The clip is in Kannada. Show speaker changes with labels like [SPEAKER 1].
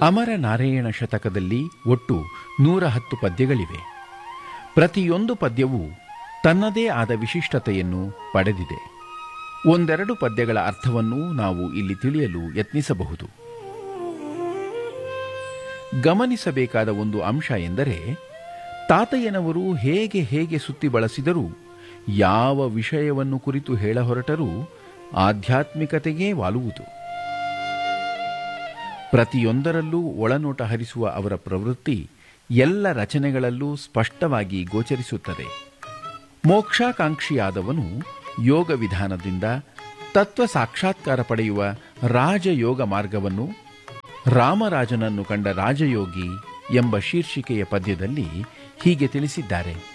[SPEAKER 1] ಅಮರ ನಾರಾಯಣ ಶತಕದಲ್ಲಿ ಒಟ್ಟು ನೂರ ಹತ್ತು ಪದ್ಯಗಳಿವೆ ಪ್ರತಿಯೊಂದು ಪದ್ಯವೂ ತನ್ನದೇ ಆದ ವಿಶಿಷ್ಟತೆಯನ್ನು ಪಡೆದಿದೆ ಒಂದೆರಡು ಪದ್ಯಗಳ ಅರ್ಥವನ್ನು ನಾವು ಇಲ್ಲಿ ತಿಳಿಯಲು ಯತ್ನಿಸಬಹುದು ಗಮನಿಸಬೇಕಾದ ಒಂದು ಅಂಶ ಎಂದರೆ ತಾತಯ್ಯನವರು ಹೇಗೆ ಹೇಗೆ ಸುತ್ತಿ ಬಳಸಿದರೂ ಯಾವ ವಿಷಯವನ್ನು ಕುರಿತು ಹೇಳ ಹೊರಟರೂ ಆಧ್ಯಾತ್ಮಿಕತೆಗೇ ವಾಲುವುದು ಪ್ರತಿಯೊಂದರಲ್ಲೂ ಒಳನೋಟ ಹರಿಸುವ ಅವರ ಪ್ರವೃತ್ತಿ ಎಲ್ಲ ರಚನೆಗಳಲ್ಲೂ ಸ್ಪಷ್ಟವಾಗಿ ಗೋಚರಿಸುತ್ತದೆ ಮೋಕ್ಷಾಕಾಂಕ್ಷಿಯಾದವನು ಯೋಗ ವಿಧಾನದಿಂದ ತತ್ವ ಸಾಕ್ಷಾತ್ಕಾರ ಪಡೆಯುವ ರಾಜಯೋಗ ಮಾರ್ಗವನ್ನು ರಾಮರಾಜನನ್ನು ಕಂಡ ರಾಜಯೋಗಿ ಎಂಬ ಶೀರ್ಷಿಕೆಯ ಪದ್ಯದಲ್ಲಿ ಹೀಗೆ ತಿಳಿಸಿದ್ದಾರೆ